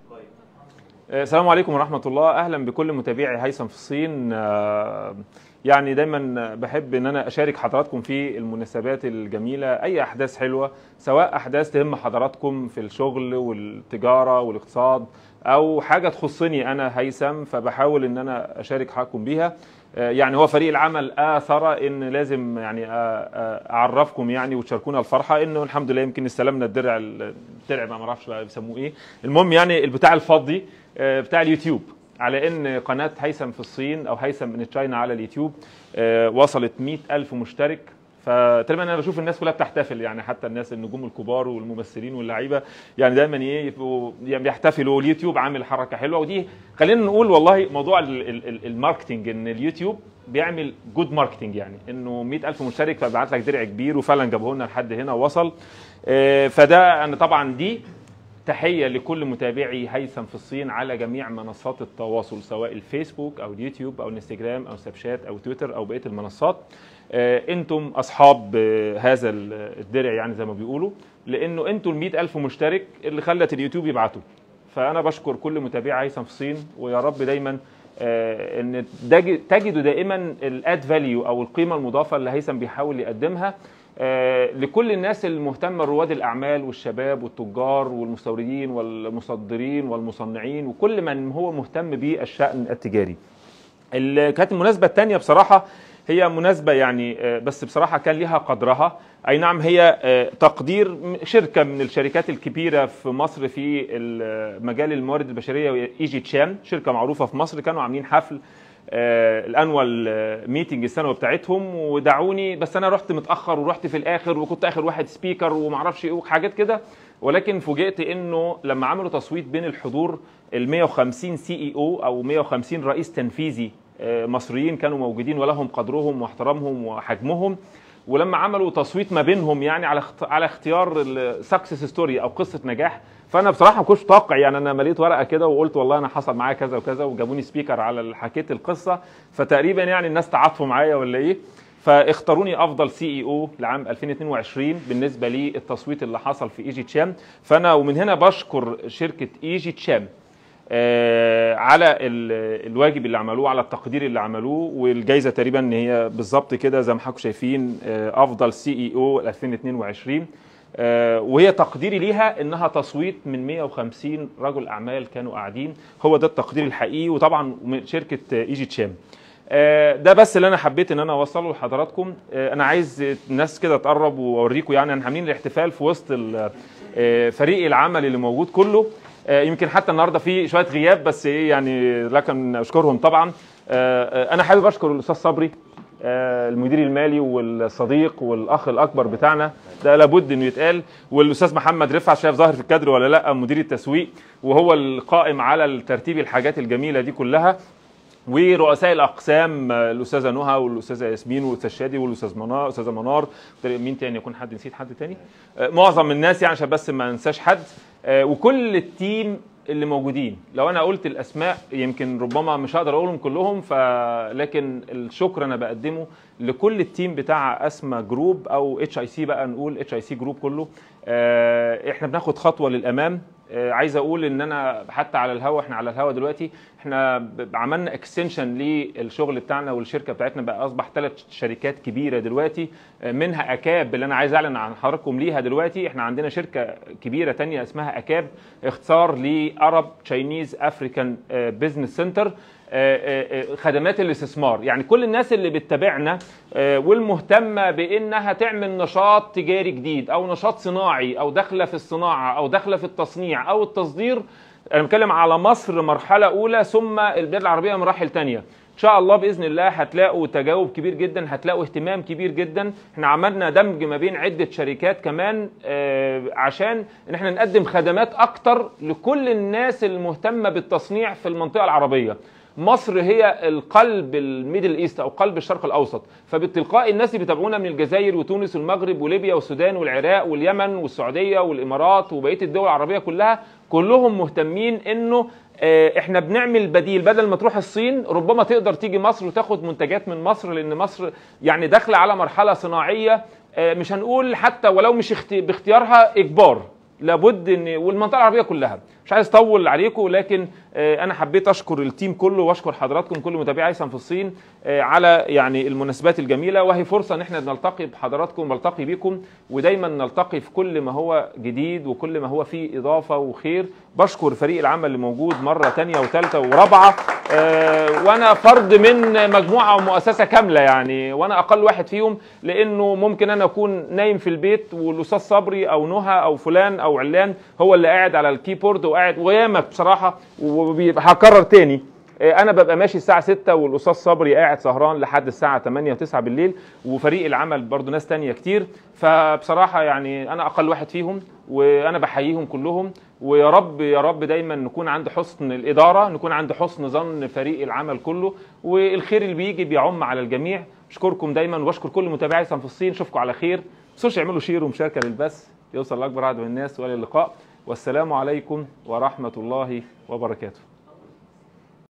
السلام عليكم ورحمة الله أهلا بكل متابعي هيثم في الصين يعني دايما بحب ان انا اشارك حضراتكم في المناسبات الجميله اي احداث حلوه سواء احداث تهم حضراتكم في الشغل والتجاره والاقتصاد او حاجه تخصني انا هيثم فبحاول ان انا اشارك حضراتكم بيها يعني هو فريق العمل اثر ان لازم يعني اعرفكم يعني وتشاركونا الفرحه انه الحمد لله يمكن استلمنا الدرع الدرع ما اعرفش بقى بيسموه ايه المهم يعني البتاع الفضي بتاع اليوتيوب على ان قناه هيثم في الصين او هيثم من تشاينا على اليوتيوب وصلت 100 ألف مشترك فتقريبا انا بشوف الناس كلها بتحتفل يعني حتى الناس النجوم الكبار والممثلين واللعيبه يعني دايما ايه يعني بيحتفلوا واليوتيوب عامل حركه حلوه ودي خلينا نقول والله موضوع الماركتنج ان اليوتيوب بيعمل جود ماركتنج يعني انه 100 ألف مشترك فبعت لك درع كبير وفعلا جابوه لنا لحد هنا ووصل فده انا طبعا دي تحية لكل متابعي هيثم في الصين على جميع منصات التواصل سواء الفيسبوك أو اليوتيوب أو الانستجرام أو سناب شات أو تويتر أو بقية المنصات أنتم أصحاب هذا الدرع يعني زي ما بيقولوا لأنه أنتم ال ألف مشترك اللي خلت اليوتيوب يبعتوا فأنا بشكر كل متابعي هيثم في الصين ويا رب دايما ان تجدوا دائما الاد فاليو او القيمه المضافه اللي هيثم بيحاول يقدمها لكل الناس المهتمه رواد الاعمال والشباب والتجار والمستوردين والمصدرين والمصنعين وكل من هو مهتم بالشان التجاري. كانت المناسبه الثانيه بصراحه هي مناسبه يعني بس بصراحه كان لها قدرها اي نعم هي تقدير شركه من الشركات الكبيره في مصر في مجال الموارد البشريه ايجي تشام شركه معروفه في مصر كانوا عاملين حفل الانوال ميتنج السنوي بتاعتهم ودعوني بس انا رحت متاخر ورحت في الاخر وكنت اخر واحد سبيكر ومعرفش ايه وحاجات كده ولكن فوجئت انه لما عملوا تصويت بين الحضور ال 150 سي اي او او 150 رئيس تنفيذي مصريين كانوا موجودين ولهم قدرهم واحترامهم وحجمهم ولما عملوا تصويت ما بينهم يعني على على اختيار السكسس ستوري او قصه نجاح فانا بصراحه ما كنتش متوقع يعني انا مليت ورقه كده وقلت والله انا حصل معايا كذا وكذا وجابوني سبيكر على حكيت القصه فتقريبا يعني الناس تعاطفوا معايا ولا ايه فاختاروني افضل سي اي او لعام 2022 بالنسبه للتصويت اللي حصل في ايجي تشام فانا ومن هنا بشكر شركه ايجي تشام آه على الواجب اللي عملوه على التقدير اللي عملوه والجائزه تقريبا ان هي بالظبط كده زي ما حضراتكم شايفين آه افضل سي اي او 2022 آه وهي تقديري ليها انها تصويت من 150 رجل اعمال كانوا قاعدين هو ده التقدير الحقيقي وطبعا من شركه ايجي تشام ده بس اللي انا حبيت ان انا اوصله لحضراتكم انا عايز الناس كده تقرب واوريكم يعني احنا عاملين الاحتفال في وسط فريق العمل اللي موجود كله يمكن حتى النهارده في شويه غياب بس ايه يعني لكن اشكرهم طبعا انا حابب اشكر الاستاذ صبري المدير المالي والصديق والاخ الاكبر بتاعنا ده لابد انه يتقال والاستاذ محمد رفعت شايف ظاهر في الكادر ولا لا مدير التسويق وهو القائم على ترتيب الحاجات الجميله دي كلها ورؤساء الاقسام الاستاذه نهى والاستاذه ياسمين والاستاذ شادي والاستاذ منار الاستاذه منار مين تاني يكون حد نسيت حد تاني معظم الناس يعني عشان بس ما ننساش حد وكل التيم اللي موجودين لو انا قلت الاسماء يمكن ربما مش هقدر اقولهم كلهم فلكن الشكر انا بقدمه لكل التيم بتاع اسما جروب او اتش اي سي بقى نقول اتش اي سي جروب كله احنا بناخد خطوه للامام عايز اقول ان انا حتى على الهوا احنا على الهوا دلوقتي احنا عملنا اكستنشن للشغل بتاعنا والشركه بتاعتنا بقى اصبح ثلاث شركات كبيره دلوقتي منها اكاب اللي انا عايز اعلن عن حضراتكم ليها دلوقتي احنا عندنا شركه كبيره تانية اسمها اكاب اختصار لارب تشاينيز افريكان بزنس سنتر خدمات الاستثمار يعني كل الناس اللي بتتابعنا والمهتمه بانها تعمل نشاط تجاري جديد او نشاط صناعي او داخله في الصناعه او داخله في التصنيع او التصدير انا بتكلم على مصر مرحله اولى ثم البلاد العربيه مراحل ثانيه ان شاء الله باذن الله هتلاقوا تجاوب كبير جدا هتلاقوا اهتمام كبير جدا احنا عملنا دمج ما بين عده شركات كمان آه عشان ان احنا نقدم خدمات اكتر لكل الناس المهتمه بالتصنيع في المنطقه العربيه مصر هي القلب الميدل ايست او قلب الشرق الاوسط فبالتلقاء الناس اللي بيتابعونا من الجزائر وتونس والمغرب وليبيا والسودان والعراق واليمن والسعوديه والامارات وبقيه الدول العربيه كلها كلهم مهتمين انه احنا بنعمل بديل بدل ما تروح الصين ربما تقدر تيجي مصر وتاخد منتجات من مصر لان مصر يعني داخله على مرحله صناعيه مش هنقول حتى ولو مش باختيارها اجبار لابد ان والمنطقه العربيه كلها مش عايز اطول عليكم لكن آه، انا حبيت اشكر التيم كله واشكر حضراتكم كل متابعي هيثم في الصين آه، على يعني المناسبات الجميله وهي فرصه ان احنا نلتقي بحضراتكم ونلتقي بيكم ودايما نلتقي في كل ما هو جديد وكل ما هو فيه اضافه وخير بشكر فريق العمل اللي موجود مره تانية وثالثه ورابعه آه، وانا فرد من مجموعه ومؤسسه كامله يعني وانا اقل واحد فيهم لانه ممكن انا اكون نايم في البيت والاستاذ صبري او نهى او فلان او علان هو اللي قاعد على الكيبورد وقاعد وياما بصراحه وهكرر تاني آه، انا ببقى ماشي الساعه 6 والاستاذ صبري قاعد سهران لحد الساعه 8 و9 بالليل وفريق العمل برضو ناس تانية كتير فبصراحه يعني انا اقل واحد فيهم وانا بحييهم كلهم ويا رب يا رب دايما نكون عند حسن الاداره نكون عند حسن ظن فريق العمل كله والخير اللي بيجي بيعم على الجميع اشكركم دايما واشكر كل متابعي سان في الصين اشوفكم على خير ما تنسوش يعملوا شير ومشاركه للبث يوصل لاكبر عدد من الناس والى اللقاء والسلام عليكم ورحمه الله وبركاته